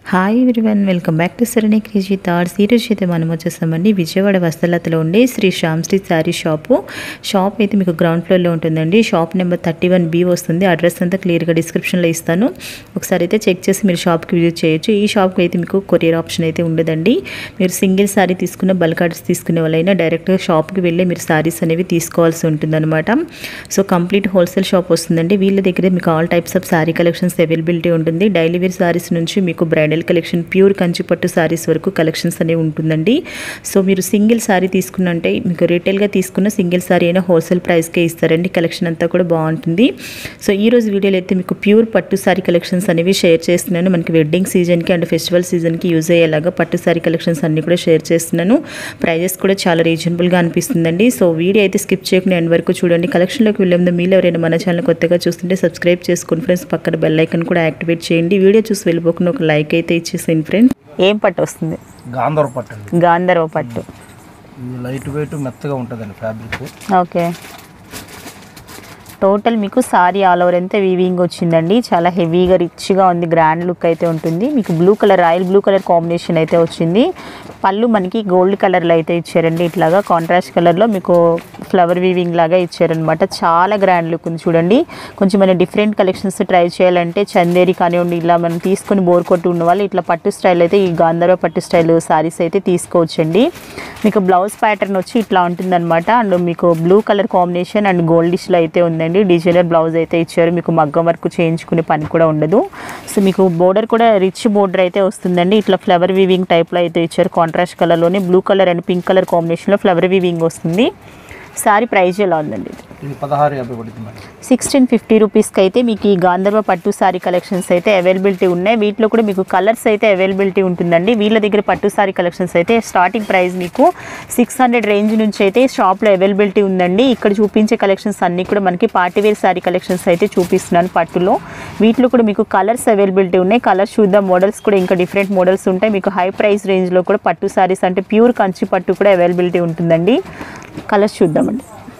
Hi everyone welcome back to Sarani crazy thoughts ఈరోజు అయితే మనం వచ్చేసామండి విజయవాడ వస్తలతలో ఉండే Shri Shyam Shri saree shop shop అయితే మీకు గ్రౌండ్ ఫ్లోర్లో ఉంటుందండి shop number thirty one B వస్తుంది అడ్రస్ అంతా క్లియర్గా డిస్క్రిప్షన్లో ఇస్తాను ఒకసారి అయితే చెక్ చేసి మీరు షాప్కి విజిట్ చేయొచ్చు ఈ షాప్కి అయితే మీకు కొరియర్ ఆప్షన్ అయితే ఉండదండి మీరు సింగిల్ శారీ తీసుకున్న బల్క్ ఆర్డర్స్ తీసుకునే వాళ్ళైనా డైరెక్ట్గా షాప్కి వెళ్ళి మీరు శారీస్ అనేవి తీసుకోవాల్సి ఉంటుందన్నమాట సో కంప్లీట్ హోల్సేల్ షాప్ వస్తుందండి వీళ్ళ దగ్గర మీకు all types of saree collections availability ఉంటుంది డైలీ వేర్ శారీస్ నుంచి మీకు బ్రైడల్ కలెక్షన్ ప్యూర్ కంచిపట్టు శారీస్ వరకు కలెక్షన్స్ అనేవి ఉంటుందండి సో మీరు సింగిల్ శారీ తీసుకున్నంటే మీకు రీటైల్గా తీసుకున్న సింగిల్ శారీ అయినా హోల్సేల్ ప్రైస్కే ఇస్తారండి కలెక్షన్ అంతా కూడా బాగుంటుంది సో ఈ రోజు వీడియోలో అయితే మీకు ప్యూర్ పట్టు శారీ కలెక్షన్స్ అనేవి షేర్ చేస్తున్నాను మనకి వెడ్డింగ్ సీజన్కి అండ్ ఫెస్టివల్ సీజన్కి యూజ్ అయ్యేలాగా పట్టు శారీ కలెక్షన్స్ అన్ని కూడా షేర్ చేస్తున్నాను ప్రైజెస్ కూడా చాలా రీజనబుల్గా అనిపిస్తుందండి సో వీడియో అయితే స్కిప్ చేయకుండా ఎండ్ వరకు చూడండి కలెక్షన్లోకి వెళ్ళే ముందు మీరు ఎవరైనా మన ఛానల్ కొత్తగా చూస్తుంటే సబ్స్క్రైబ్ చేసుకోండి ఫ్రెండ్స్ పక్కన బెల్ ఐకన్ కూడా యాక్టివేట్ చేయండి వీడియో చూసి వెళ్ళిపోకుండా ఒక లైక్ అయితే ఇచ్చేసేయండి ఫ్రెండ్స్ ఏం పట్టు వస్తుంది గాంధర్ పట్టు అండి గాంధర్వ పట్టు ఇది లైట్ వెయిట్ మెత్తగా ఉంటుందండి ఫ్యాబ్రిక్ ఓకే టోటల్ మీకు సారీ ఆల్ ఓవర్ అంతా వీవింగ్ వచ్చిందండి చాలా హెవీగా రిచ్గా ఉంది గ్రాండ్ లుక్ అయితే ఉంటుంది మీకు blue colour royal blue colour combination అయితే వచ్చింది పళ్ళు మనకి గోల్డ్ కలర్లో అయితే ఇచ్చారండి ఇట్లాగా కాంట్రాస్ట్ కలర్లో మీకు ఫ్లవర్ వీవింగ్ లాగా ఇచ్చారనమాట చాలా గ్రాండ్ లుక్ ఉంది చూడండి కొంచెం మన డిఫరెంట్ కలెక్షన్స్ ట్రై చేయాలంటే చందేరి కానివ్వండి ఇలా మనం తీసుకొని బోర్ కొట్టి ఉన్న వాళ్ళు ఇట్లా పట్టు స్టైల్ అయితే ఈ గాంధర్వ పట్టు స్టైల్ సారీస్ అయితే తీసుకోవచ్చండి మీకు బ్లౌజ్ ప్యాటర్న్ వచ్చి ఇట్లా ఉంటుందన్నమాట అండ్ మీకు బ్లూ కలర్ కాంబినేషన్ అండ్ గోల్డిష్లో అయితే ఉందండి డిజైనర్ బ్లౌజ్ అయితే ఇచ్చారు మీకు మగ్గం వర్క్ చేయించుకునే పని కూడా ఉండదు సో మీకు బోర్డర్ కూడా రిచ్ బోర్డర్ అయితే వస్తుందండి ఇట్లా ఫ్లవర్ వీవింగ్ టైప్లో అయితే ఇచ్చారు కాంట్రాస్ట్ కలర్లోనే blue colour and pink colour కాంబినేషన్లో ఫ్లవర్ వీవింగ్ వస్తుంది సారీ ప్రైస్ ఎలా ఉందండి ఇది ఇది పదహారు యాభై పడుతుంది మేడం సిక్స్టీన్ ఫిఫ్టీ రూపీస్కి అయితే మీకు ఈ గాంధర్వ పట్టు సారీ కలెక్షన్స్ అయితే అవైలబిలిటీ ఉన్నాయి వీటిలో కూడా మీకు కలర్స్ అయితే అవైలబిలిటీ ఉంటుందండి వీళ్ళ దగ్గర పట్టు సారీ కలెక్షన్స్ అయితే స్టార్టింగ్ ప్రైస్ మీకు సిక్స్ హండ్రెడ్ రేంజ్ నుంచి అయితే షాప్లో అవైలబిలిటీ ఉందండి ఇక్కడ చూపించే కలెక్షన్స్ అన్నీ కూడా మనకి పార్టీవేర్ సారీ కలెక్షన్స్ అయితే చూపిస్తున్నాను పట్టులో వీటిలో కూడా మీకు కలర్స్ అవైలబిలిటీ ఉన్నాయి కలర్స్ చూద్దాం మోడల్స్ కూడా ఇంకా డిఫరెంట్ మోడల్స్ ఉంటాయి మీకు హై ప్రైస్ రేంజ్లో కూడా పట్టు సారీస్ అంటే ప్యూర్ కంచి పట్టు కూడా అవైలబిలిటీ ఉంటుందండి కలర్స్ చూద్దామండి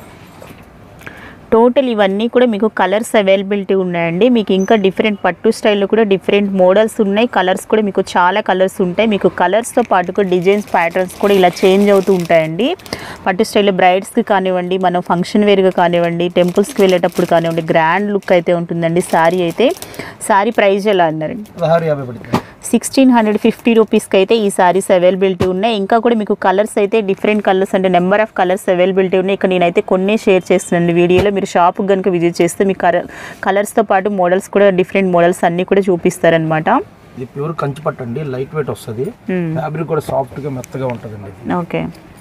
టోటల్ ఇవన్నీ కూడా మీకు కలర్స్ అవైలబిలిటీ ఉన్నాయండి మీకు ఇంకా డిఫరెంట్ పట్టు స్టైల్లో కూడా డిఫరెంట్ మోడల్స్ ఉన్నాయి కలర్స్ కూడా మీకు చాలా కలర్స్ ఉంటాయి మీకు కలర్స్తో పాటు కూడా డిజైన్స్ ప్యాటర్న్స్ కూడా ఇలా చేంజ్ అవుతూ ఉంటాయండి పట్టు స్టైల్లో బ్రైడ్స్కి కానివ్వండి మనం ఫంక్షన్ వేర్గా కానివ్వండి టెంపుల్స్కి వెళ్ళేటప్పుడు కానివ్వండి గ్రాండ్ లుక్ అయితే ఉంటుందండి శారీ అయితే శారీ ప్రైస్ ఎలా అన్నారండి పదహారు యాభై పడుతుంది సిక్స్టీన్ హండ్రెడ్ ఫిఫ్టీ రూపీస్కి అయితే ఈ సారీస్ అవైలబిలిటీ ఉన్నాయి ఇంకా కూడా మీకు కలర్స్ అయితే డిఫరెంట్ కలర్స్ అంటే నెంబర్ ఆఫ్ కలర్స్ అవైలబిలిటీ ఉన్నాయి ఇక్కడ నేనైతే కొన్ని షేర్ చేస్తున్నాను వీడియోలో మీరు షాప్కి కనుక విజిట్ చేస్తే మీకు కలర్స్తో పాటు మోడల్స్ కూడా డిఫరెంట్ మోడల్స్ అన్నీ కూడా చూపిస్తారనమాట ఇది ప్యూర్ కంచి పట్టు అండి లైట్ వెయిట్ వస్తుంది ఫ్యాబ్రిక్ కూడా సాఫ్ట్గా మెత్తగా ఉంటుందండి ఇది ఓకే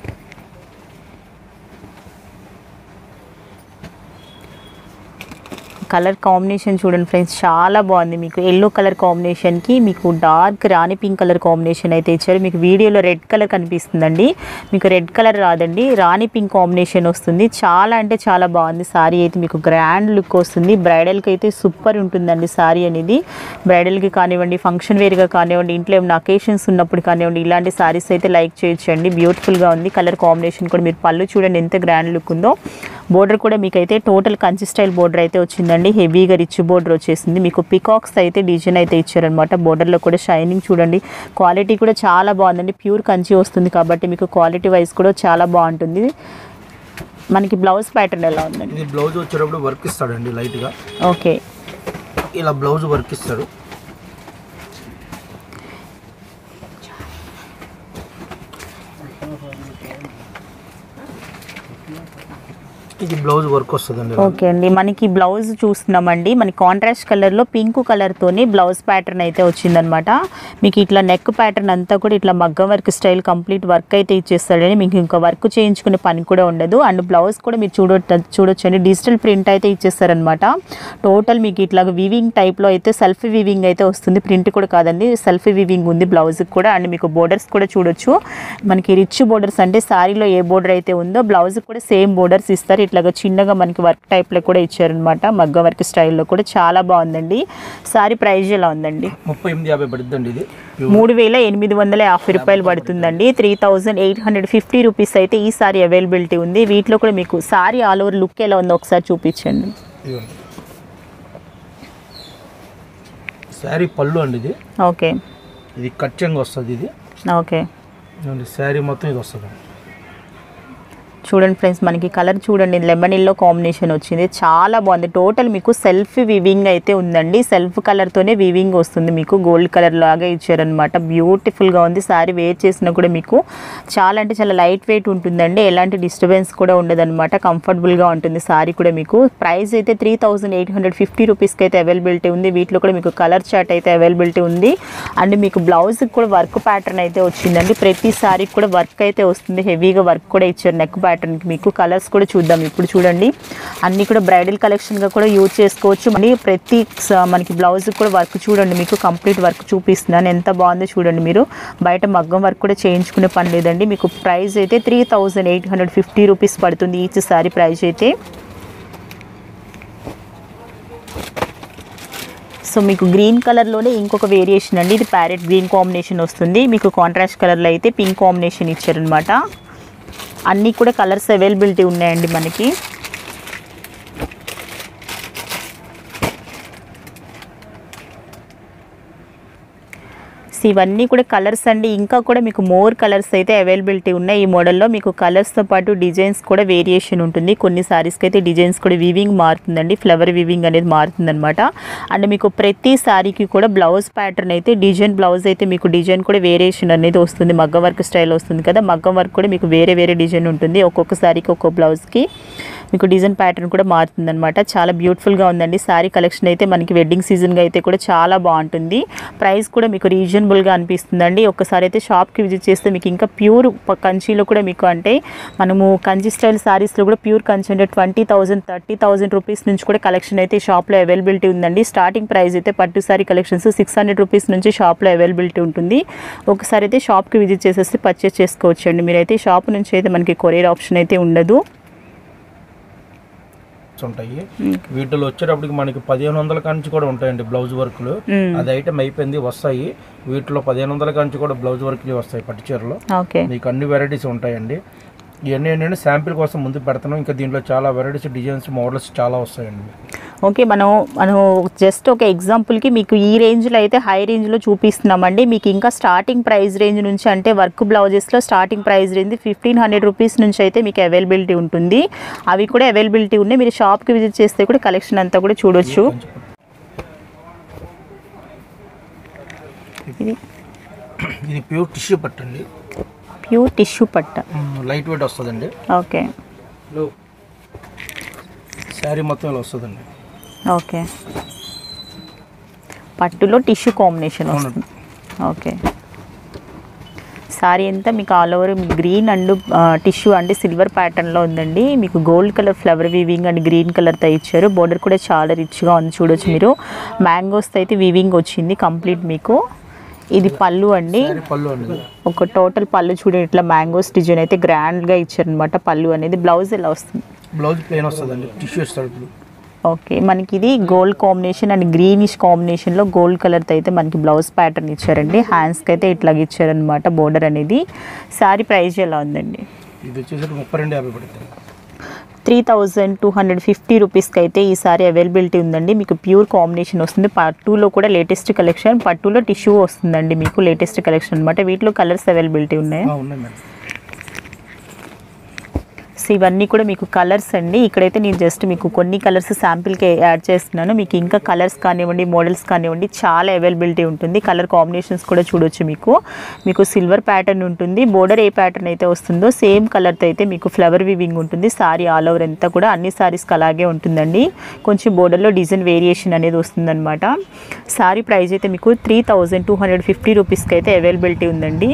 కలర్ కాంబినేషన్ చూడండి ఫ్రెండ్స్ చాలా బాగుంది మీకు ఎల్లో కలర్ కాంబినేషన్కి మీకు dark rani pink colour combination అయితే ఇచ్చారు మీకు వీడియోలో రెడ్ కలర్ కనిపిస్తుందండి మీకు రెడ్ కలర్ రాదండి రాణి పింక్ కాంబినేషన్ వస్తుంది చాలా అంటే చాలా బాగుంది సారీ అయితే మీకు గ్రాండ్ లుక్ వస్తుంది బ్రైడల్కి అయితే సూపర్ ఉంటుందండి సారీ అనేది బ్రైడల్కి కానివ్వండి ఫంక్షన్ వేర్గా కానివ్వండి ఇంట్లో ఏమైనా అకేషన్స్ ఉన్నప్పుడు కానివ్వండి ఇలాంటి సారీస్ అయితే లైక్ చేయొచ్చండి బ్యూటిఫుల్గా ఉంది కలర్ కాంబినేషన్ కూడా మీరు పళ్ళు చూడండి ఎంత గ్రాండ్ లుక్ ఉందో బోర్డర్ కూడా మీకు అయితే టోటల్ కంచి స్టైల్ బోర్డర్ అయితే వచ్చిందండి హెవీగా రిచ్ బోర్డర్ వచ్చేసింది మీకు పికాక్స్ అయితే డిజైన్ అయితే ఇచ్చారనమాట బోర్డర్లో కూడా షైనింగ్ చూడండి క్వాలిటీ కూడా చాలా బాగుందండి ప్యూర్ కంచి వస్తుంది కాబట్టి మీకు క్వాలిటీ వైజ్ కూడా చాలా బాగుంటుంది మనకి బ్లౌజ్ ప్యాటర్న్ ఎలా ఉందండి ఇది బ్లౌజ్ వచ్చేటప్పుడు వర్క్ ఇస్తాడండి లైట్గా ఓకే ఇలా బ్లౌజ్ వర్క్ ఇస్తాడు ఇది బ్లౌజ్ వర్క్ వస్తుందండి ఓకే అండి మనకి బ్లౌజ్ చూస్తున్నామండి మనకి కాంట్రాస్ట్ కలర్లో పింక్ కలర్తోని బ్లౌజ్ ప్యాటర్న్ అయితే వచ్చిందనమాట మీకు ఇట్లా నెక్ ప్యాటర్న్ అంతా కూడా ఇట్లా మగ్గం వర్క్ స్టైల్ కంప్లీట్ వర్క్ అయితే ఇచ్చేస్తాడని మీకు ఇంకా వర్క్ చేయించుకునే పని కూడా ఉండదు అండ్ బ్లౌజ్ కూడా మీరు చూడ చూడొచ్చండి డిజిటల్ ప్రింట్ అయితే ఇచ్చేస్తారనమాట టోటల్ మీకు ఇట్లా వివింగ్ టైప్లో అయితే సెల్ఫ్ వివింగ్ అయితే వస్తుంది ప్రింట్ కూడా కాదండి సెల్ఫ్ వివింగ్ ఉంది బ్లౌజ్కి కూడా అండ్ మీకు బోర్డర్స్ కూడా చూడొచ్చు మనకి రిచ్ బోర్డర్స్ అంటే శారీలో ఏ బోర్డర్ అయితే ఉందో బ్లౌజ్ కూడా సేమ్ బోర్డర్స్ ఇస్తారు ఇట్లాగా చిన్నగా మనకి వర్క్ టైప్లో కూడా ఇచ్చారనమాట మగ్గ వర్క్ స్టైల్లో కూడా చాలా బాగుందండి సారీ ప్రైస్ ఎలా ఉందండి ముప్పై ఎనిమిది యాభై పడుతుందండి ఇది మూడు వేల ఎనిమిది వందల యాభై రూపాయలు పడుతుందండి three thousand eight hundred fifty rupees అయితే ఈ సారీ అవైలబిలిటీ ఉంది వీటిలో కూడా మీకు సారీ ఆల్ ఓవర్ లుక్ ఎలా ఉందో ఒకసారి చూపించండి ఇదిగోండి శారీ పళ్ళు అండి ఇది ఓకే ఇది కచ్చంగా వస్తుంది ఇది ఓకే శారీ మొత్తం ఇది వస్తుంది చూడండి ఫ్రెండ్స్ మనకి కలర్ చూడండి లెమన్ ఎల్లో కాంబినేషన్ వచ్చింది చాలా బాగుంది టోటల్ మీకు సెల్ఫ్ వివింగ్ అయితే ఉందండి సెల్ఫ్ కలర్తోనే వివింగ్ వస్తుంది మీకు గోల్డ్ కలర్ లాగా ఇచ్చారనమాట బ్యూటిఫుల్గా ఉంది సారీ వేర్ చేసినా కూడా మీకు చాలా అంటే చాలా లైట్ వెయిట్ ఉంటుందండి ఎలాంటి డిస్టర్బెన్స్ కూడా ఉండదన్నమాట కంఫర్టబుల్గా ఉంటుంది సారీ కూడా మీకు ప్రైస్ అయితే three thousand eight hundred fifty రూపీస్కి అయితే అవైలబిలిటీ ఉంది వీటిలో కూడా మీకు కలర్ చార్ట్ అయితే అవైలబిలిటీ ఉంది అండ్ మీకు బ్లౌజ్కి కూడా వర్క్ ప్యాటర్న్ అయితే వచ్చిందండి ప్రతి సారీకి కూడా వర్క్ అయితే వస్తుంది హెవీగా వర్క్ కూడా ఇచ్చారు నెక్ ప్యాటర్న్కి మీకు కలర్స్ కూడా చూద్దాం ఇప్పుడు చూడండి అన్నీ కూడా బ్రైడల్ కలెక్షన్గా కూడా యూజ్ చేసుకోవచ్చు మళ్ళీ ప్రతి స- మనకి బ్లౌజ్కి కూడా వర్క్ చూడండి మీకు కంప్లీట్ వర్క్ చూపిస్తున్నాను ఎంత బాగుందో చూడండి మీరు బయట మగ్గం వర్క్ కూడా చేయించుకునే పని లేదండి మీకు ప్రైస్ అయితే three thousand eight hundred fifty rupees పడుతుంది ఈచ్ సారీ ప్రైస్ అయితే సో మీకు గ్రీన్ కలర్లోనే ఇంకొక వేరియేషన్ అండి ఇది ప్యారెట్ గ్రీన్ కాంబినేషన్ వస్తుంది మీకు కాంట్రాస్ట్ కలర్లో అయితే పింక్ కాంబినేషన్ ఇచ్చారనమాట అన్నీ కూడా కలర్స్ అవైలబిలిటీ ఉన్నాయండి మనకి సో ఇవన్నీ కూడా కలర్స్ అండి ఇంకా కూడా మీకు మోర్ కలర్స్ అయితే అవైలబిలిటీ ఉన్నాయి ఈ మోడల్లో మీకు కలర్స్తో పాటు డిజైన్స్ కూడా వేరియేషన్ ఉంటుంది కొన్ని సారీస్కి అయితే డిజైన్స్ కూడా వివింగ్ మారుతుందండి ఫ్లవర్ వివింగ్ అనేది మారుతుందన్నమాట అండ్ మీకు ప్రతి సారీకి కూడా బ్లౌజ్ ప్యాటర్న్ అయితే డిజైన్ బ్లౌజ్ అయితే మీకు డిజైన్ కూడా వేరియేషన్ అనేది వస్తుంది మగ్గం వర్క్ స్టైల్ వస్తుంది కదా మగ్గం వర్క్ కూడా మీకు వేరే వేరే డిజైన్ ఉంటుంది ఒక్కొక్క సారీకి ఒక్కొక్క బ్లౌజ్కి మీకు డిజైన్ ప్యాటర్న్ కూడా మారుతుంది అనమాట చాలా బ్యూటిఫుల్గా ఉందండి శారీ కలెక్షన్ అయితే మనకి వెడ్డింగ్ సీజన్గా అయితే కూడా చాలా బాగుంటుంది ప్రైస్ కూడా మీకు రీజనబుల్గా అనిపిస్తుందండి ఒక్కసారి అయితే షాప్కి విజిట్ చేస్తే మీకు ఇంకా ప్యూర్ కంచిలో కూడా మీకు అంటే మనము కంచి స్టైల్ శారీస్లో కూడా ప్యూర్ కంచి అంటే twenty thousand thirty thousand rupees నుంచి కూడా కలెక్షన్ అయితే షాప్లో అవైలబిలిటీ ఉందండి స్టార్టింగ్ ప్రైస్ అయితే పట్టు saree collections six hundred rupees నుంచి షాప్లో అవైలబిలిటీ ఉంటుంది ఒకసారి అయితే షాప్కి విజిట్ చేసేసి పర్చేస్ చేసుకోవచ్చు అండి మీరైతే షాప్ నుంచి అయితే మనకి కొరియర్ ఆప్షన్ అయితే ఉండదు ఉంటాయి వీటిలో వచ్చేటప్పటికి మనకి పదిహేను వందల కాంచి కూడా ఉంటాయండి బ్లౌజ్ వర్క్లు అది ఐటమ్ అయిపోయింది వస్తాయి వీటిలో పదిహేను వందల కాంచి కూడా బ్లౌజ్ వర్క్లు వస్తాయి పట్టు చీరలో ఓకే మీకు అన్ని వెరైటీస్ ఉంటాయండి ఇవన్నీ ఏంటంటే శాంపిల్ కోసం ముందు పెడుతున్నాం ఇంకా దీంట్లో చాలా వెరైటీస్ డిజైన్స్ మోడల్స్ చాలా వస్తాయండి ఓకే మనం మనం జస్ట్ ఒక ఎగ్జాంపుల్కి మీకు ఈ రేంజ్లో అయితే హై రేంజ్లో చూపిస్తున్నామండి మీకు ఇంకా స్టార్టింగ్ ప్రైస్ రేంజ్ నుంచి అంటే వర్క్ బ్లౌజెస్లో starting price range fifteen hundred rupees నుంచి అయితే మీకు అవైలబిలిటీ ఉంటుంది అవి కూడా అవైలబిలిటీ ఉన్నాయి మీరు షాప్కి విజిట్ చేస్తే కూడా కలెక్షన్ అంతా కూడా చూడొచ్చు ఇది ఇది ప్యూర్ టిష్యూ పట్టండి ప్యూర్ టిష్యూ పట్ట లైట్ వెయిట్ వస్తుందండి ఓకే శారీ మొత్తం ఇలా వస్తుందండి ఓకే పట్టులో టిష్యూ కాంబినేషన్ వస్తుంది ఓకే సారీ అంతా మీకు all over green and tissue అంటే సిల్వర్ ప్యాటర్న్లో ఉందండి మీకు gold colour flower weaving and green కలర్తో ఇచ్చారు బోర్డర్ కూడా చాలా రిచ్గా ఉంది చూడొచ్చు మీరు మ్యాంగోస్ అయితే వీవింగ్ వచ్చింది కంప్లీట్ మీకు ఇది పళ్ళు అండి శారీ పళ్ళు అండి ఒక టోటల్ పళ్ళు చూడండి ఇట్లా మ్యాంగోస్ డిజైన్ అయితే గ్రాండ్గా ఇచ్చారనమాట పళ్ళు అనేది బ్లౌజ్ ఎలా వస్తుంది బ్లౌజ్ ప్లెయిన్ వస్తుందండి టిష్యూ ఇస్తాడు ఓకే మనకి ఇది గోల్డ్ కాంబినేషన్ అండ్ గ్రీనిష్ కాంబినేషన్లో గోల్డ్ కలర్తో అయితే మనకి బ్లౌజ్ ప్యాటర్న్ ఇచ్చారండి హ్యాండ్స్కి అయితే ఇట్లాగ ఇచ్చారనమాట బోర్డర్ అనేది శారీ ప్రైస్ ఎలా ఉందండి ఇది వచ్చేసరికి ముప్పై రెండు యాభై పడుతుంది three thousand two hundred fifty రూపీస్కి అయితే ఈ సారీ అవైలబిలిటీ ఉందండి మీకు ప్యూర్ కాంబినేషన్ వస్తుంది పట్టులో కూడా లేటెస్ట్ కలెక్షన్ పట్టులో టిష్యూ వస్తుందండి మీకు లేటెస్ట్ కలెక్షన్ అనమాట వీటిలో కలర్స్ అవైలబిలిటీ ఉన్నాయి ఆ, ఉన్నాయి మేడం సో ఇవన్నీ కూడా మీకు కలర్స్ అండి ఇక్కడైతే నేను జస్ట్ మీకు కొన్ని కలర్స్ శాంపిల్కి యాడ్ చేస్తున్నాను మీకు ఇంకా కలర్స్ కానివ్వండి మోడల్స్ కానివ్వండి చాలా అవైలబిలిటీ ఉంటుంది కలర్ కాంబినేషన్స్ కూడా చూడొచ్చు మీకు మీకు సిల్వర్ ప్యాటర్న్ ఉంటుంది బోర్డర్ ఏ ప్యాటర్న్ అయితే వస్తుందో సేమ్ కలర్తో అయితే మీకు ఫ్లవర్ వివింగ్ ఉంటుంది సారీ ఆల్ ఓవర్ అంతా కూడా అన్ని సారీస్కి అలాగే ఉంటుందండి కొంచెం బోర్డర్లో డిజైన్ వేరియేషన్ అనేది వస్తుందన్నమాట సారీ ప్రైస్ అయితే మీకు three thousand two hundred fifty రూపీస్కి అయితే అవైలబిలిటీ ఉందండి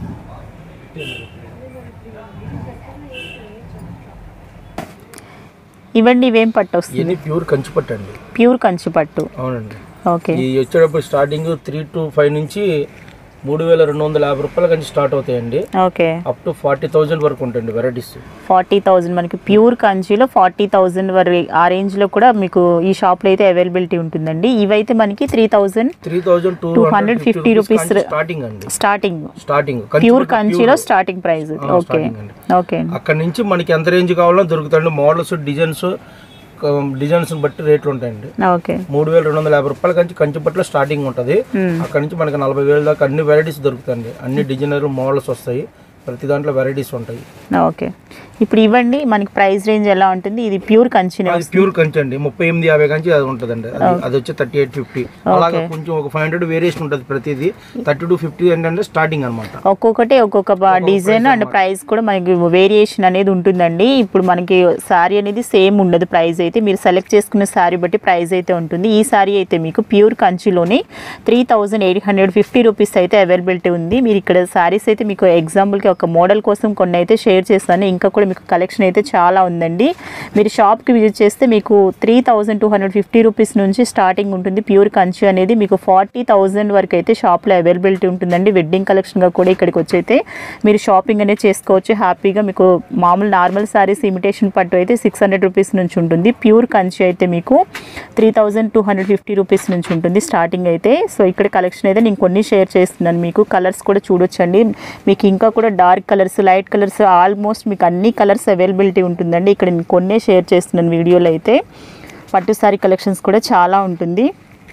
ఇవ్వండి ఇవేం పట్టు వస్తుంది ఇవన్నీ ప్యూర్ కంచి పట్టు అండి ప్యూర్ కంచి పట్టు అవునండి ఓకే ఈ వచ్చేటప్పుడు స్టార్టింగ్ త్రీ టు ఫైవ్ నుంచి మూడు వేల రెండు వందల యాభై రూపాయల నుంచి స్టార్ట్ అవుతాయండి okay up to forty thousand వరకు ఉంటాయండి వెరైటీస్ ఫార్టీ థౌజండ్ మనకి ప్యూర్ కంచిలో ఫార్టీ థౌజండ్ వరకు ఆ రేంజ్లో కూడా మీకు ఈ షాప్లో అయితే అవైలబిలిటీ ఉంటుందండి ఇవైతే మనకి three thousand three thousand two 250 rupees starting అండి స్టార్టింగ్ స్టార్టింగ్ ప్యూర్ కంచిలో స్టార్టింగ్ ప్రైస్ ఆ, ఓకే starting అండి. ఓకే అక్కడ నుంచి మనకి ఎంత రేంజ్ కావాలో దొరుకుతాయండి మోడల్స్ డిజైన్స్ డిజైన్స్ బట్టి రేట్లు ఉంటాయండి ఓకే మూడు వేల రెండు వందల యాభై రూపాయల కంచి కంచి పట్టులో స్టార్టింగ్ ఉంటుంది అక్కడ నుంచి మనకి నలభై వేల దాకా అన్ని వెరైటీస్ దొరుకుతాయండి అన్ని డిజైనర్ మోడల్స్ వస్తాయి ప్రతి దాంట్లో వెరైటీస్ ఉంటాయి ఓకే ఇప్పుడు ఇవ్వండి మనకి ప్రైస్ రేంజ్ ఎలా ఉంటుంది ఇది ప్యూర్ కంచినే అది ప్యూర్ కంచి అండి ముప్పై ఎనిమిది యాభై కంచి అది ఉంటుందండి అది అది వచ్చి థర్టీ ఎయిట్ ఫిఫ్టీ అలాగే కొంచెం ఒక ఫైవ్ హండ్రెడ్ వేరియేషన్ ఉంటుంది ప్రతిదీ థర్టీ టు ఫిఫ్టీ ఏంటంటే స్టార్టింగ్ అనమాట ఒక్కొక్కటి ఒక్కొక్క డిజైన్ అండ్ ప్రైస్ కూడా మనకి వేరియేషన్ అనేది ఉంటుందండి ఇప్పుడు మనకి శారీ అనేది సేమ్ ఉండదు ప్రైస్ అయితే మీరు సెలెక్ట్ చేసుకున్న శారీ బట్టి ప్రైస్ అయితే ఉంటుంది ఈ శారీ అయితే మీకు ప్యూర్ కంచిలోనే three thousand eight hundred fifty rupees అయితే అవైలబిలిటీ ఉంది మీరు ఇక్కడ శారీస్ అయితే మీకు ఎగ్జాంపుల్కి ఒక మోడల్ కోసం కొన్ని అయితే షేర్ చేస్తాను ఇంకా కూడా మీకు కలెక్షన్ అయితే చాలా ఉందండి మీరు షాప్కి విజిట్ చేస్తే మీకు three thousand two hundred fifty rupees నుంచి స్టార్టింగ్ ఉంటుంది ప్యూర్ కంచి అనేది మీకు ఫార్టీ థౌజండ్ వరకు అయితే షాప్లో అవైలబిలిటీ ఉంటుందండి వెడ్డింగ్ కలెక్షన్గా కూడా ఇక్కడికి వచ్చి అయితే మీరు షాపింగ్ అనేది చేసుకోవచ్చు హ్యాపీగా మీకు మామూలు నార్మల్ శారీస్ ఇమిటేషన్ పట్టు అయితే సిక్స్ హండ్రెడ్ రూపీస్ నుంచి ఉంటుంది ప్యూర్ కంచి అయితే మీకు three thousand two hundred fifty rupees నుంచి ఉంటుంది స్టార్టింగ్ అయితే సో ఇక్కడ కలెక్షన్ అయితే నేను కొన్ని షేర్ చేస్తున్నాను మీకు కలర్స్ కూడా చూడొచ్చండి మీకు ఇంకా కూడా dark colours light colours almost మీకు అన్ని కలర్స్ అవైలబిలిటీ ఉంటుందండి ఇక్కడ నేను కొన్నే షేర్ చేస్తున్నాను వీడియోలో అయితే పట్టు సారీ కలెక్షన్స్ కూడా చాలా ఉంటుంది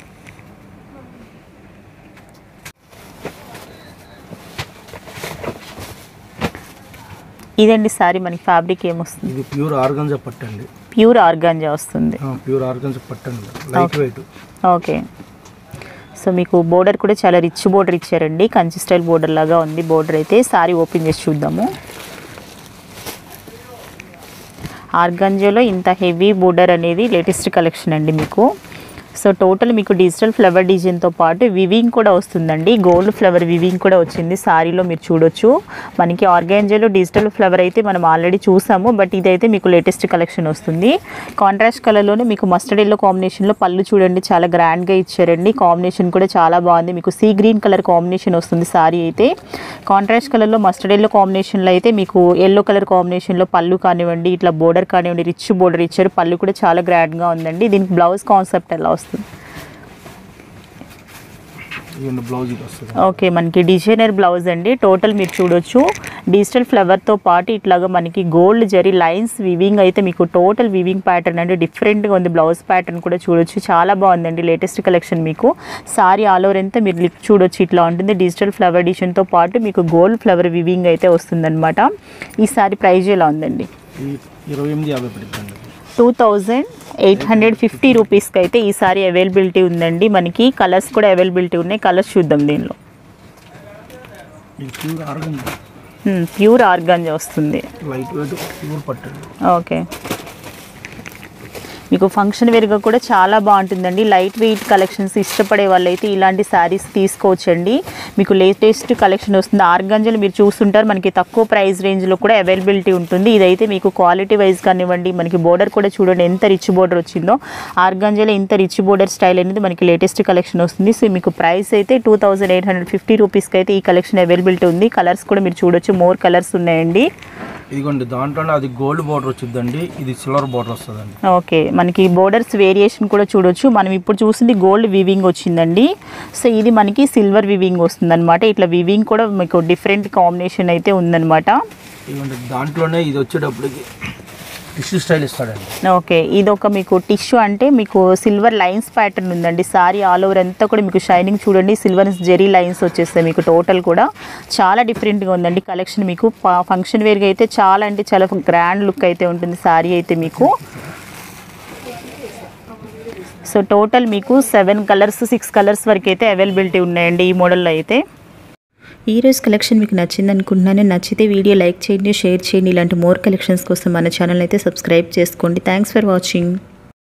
ఇదండి సారీ మనకి ఫ్యాబ్రిక్ ఏమొస్తుంది ఇది ప్యూర్ ఆర్గన్జా పట్టండి ప్యూర్ ఆర్గాంజా వస్తుంది ప్యూర్ ఆర్గన్జా పట్టండి లైట్ వెయిట్ ఓకే సో మీకు బోర్డర్ కూడా చాలా రిచ్ బోర్డర్ ఇచ్చారండి కంచి స్టైల్ బోర్డర్ లాగా ఉంది బోర్డర్ అయితే సారీ ఓపెన్ చేసి చూద్దాము ఆర్గంజోలో ఇంత హెవీ బోర్డర్ అనేది లేటెస్ట్ కలెక్షన్ అండి మీకు సో టోటల్ మీకు డిజిటల్ ఫ్లవర్ డిజైన్తో పాటు వివింగ్ కూడా వస్తుందండి గోల్డ్ ఫ్లవర్ వివింగ్ కూడా వచ్చింది సారీలో మీరు చూడొచ్చు మనకి ఆర్గాంజాలో డిజిటల్ ఫ్లవర్ అయితే మనం ఆల్రెడీ చూసాము బట్ ఇదైతే మీకు లేటెస్ట్ కలెక్షన్ వస్తుంది కాంట్రాస్ట్ కలర్లోనే మీకు మస్టర్డ్ ఎల్లో కాంబినేషన్లో పళ్ళు చూడండి చాలా గ్రాండ్గా ఇచ్చారండి కాంబినేషన్ కూడా చాలా బాగుంది మీకు సీ గ్రీన్ కలర్ కాంబినేషన్ వస్తుంది సారీ అయితే కాంట్రాస్ట్ కలర్లో మస్టర్డ్ ఎల్లో కాంబినేషన్లో అయితే మీకు ఎల్లో కలర్ కాంబినేషన్లో పళ్ళు కానివ్వండి ఇట్లా బోర్డర్ కానివ్వండి రిచ్ బోర్డర్ ఇచ్చారు పళ్ళు కూడా చాలా గ్రాండ్గా ఉందండి దీనికి బ్లౌజ్ కాన్సెప్ట్ ఎలా వస్తుంది ఇవన్నీ బ్లౌజ్ ఇది వస్తుంది ఓకే మనకి డిజైనర్ బ్లౌజ్ అండి టోటల్ మీరు చూడొచ్చు డిజిటల్ ఫ్లవర్తో పాటు ఇట్లాగా మనకి గోల్డ్ జరీ లైన్స్ వివింగ్ అయితే మీకు టోటల్ వివింగ్ ప్యాటర్న్ అంటే డిఫరెంట్గా ఉంది బ్లౌజ్ ప్యాటర్న్ కూడా చూడొచ్చు చాలా బాగుందండి లేటెస్ట్ కలెక్షన్ మీకు సారీ ఆల్ ఓవర్ అంతా మీరు లిప్ చూడొచ్చు ఇట్లా ఉంటుంది డిజిటల్ ఫ్లవర్ డిజైన్తో పాటు మీకు గోల్డ్ ఫ్లవర్ వివింగ్ అయితే వస్తుందన్నమాట ఈ సారీ ప్రైజ్ ఎలా ఉందండి ఈ ఇరవై ఎనిమిది యాభై పడుతుంది two thousand eight hundred fifty రూపీస్కి అయితే ఈ సారీ అవైలబిలిటీ ఉందండి మనకి కలర్స్ కూడా అవైలబిలిటీ ఉన్నాయి కలర్స్ చూద్దాం దీనిలో ఇది ప్యూర్ ఆర్గన్జా ప్యూర్ ఆర్గాంజా వస్తుంది లైట్ వెయిట్ ప్యూర్ పట్టండి ఓకే మీకు ఫంక్షన్ వేర్గా కూడా చాలా బాగుంటుందండి లైట్ వెయిట్ కలెక్షన్స్ ఇష్టపడే వాళ్ళైతే ఇలాంటి శారీస్ తీసుకోవచ్చండి మీకు లేటెస్ట్ కలెక్షన్ వస్తుంది ఆర్గంజలు మీరు చూస్తుంటారు మనకి తక్కువ ప్రైస్ రేంజ్లో కూడా అవైలబిలిటీ ఉంటుంది ఇదైతే మీకు క్వాలిటీ వైజ్ కానివ్వండి మనకి బోర్డర్ కూడా చూడండి ఎంత రిచ్ బోర్డర్ వచ్చిందో ఆర్గంజలో ఇంత రిచ్ బోర్డర్ స్టైల్ అనేది మనకి లేటెస్ట్ కలెక్షన్ వస్తుంది సో మీకు ప్రైస్ అయితే two thousand eight hundred fifty రూపీస్కి అయితే ఈ కలెక్షన్ అవైలబిలిటీ ఉంది కలర్స్ కూడా మీరు చూడొచ్చు మోర్ కలర్స్ ఉన్నాయండి ఇదిగోండి దాంట్లోనే అది గోల్డ్ బార్డర్ వచ్చిందండి ఇది సిల్వర్ బార్డర్ వస్తుందండి ఓకే మనకి బోర్డర్స్ వేరియేషన్ కూడా చూడొచ్చు మనం ఇప్పుడు చూసింది గోల్డ్ వివింగ్ వచ్చిందండి సో ఇది మనకి సిల్వర్ వివింగ్ వస్తుందన్నమాట ఇట్లా వివింగ్ కూడా మీకు డిఫరెంట్ కాంబినేషన్ అయితే ఉందన్నమాట ఇదిగోండి దాంట్లోనే ఇది వచ్చేటప్పటికి టిష్యూ స్టైల్ ఇస్తాడండి ఓకే ఇది ఒక మీకు టిష్యూ అంటే మీకు సిల్వర్ లైన్స్ ప్యాటర్న్ ఉందండి సారీ ఆల్ ఓవర్ అంతా కూడా మీకు షైనింగ్ చూడండి సిల్వర్ జెరీ లైన్స్ వచ్చేస్తాయి మీకు టోటల్ కూడా చాలా డిఫరెంట్గా ఉందండి కలెక్షన్ మీకు ఫంక్షన్ వేర్గా అయితే చాలా అంటే చాలా గ్రాండ్ లుక్ అయితే ఉంటుంది సారీ అయితే మీకు సో టోటల్ మీకు సెవెన్ కలర్స్ సిక్స్ కలర్స్ వరకు అయితే అవైలబిలిటీ ఉన్నాయండి ఈ మోడల్లో అయితే ఈ రోజు కలెక్షన్ మీకు నచ్చింది అనుకుంటున్నాను నచ్చితే వీడియో లైక్ చేయండి షేర్ చేయండి ఇలాంటి మోర్ కలెక్షన్స్ కోసం మన ఛానల్ అయితే సబ్స్క్రైబ్ చేసుకోండి థ్యాంక్స్ ఫర్ వాచింగ్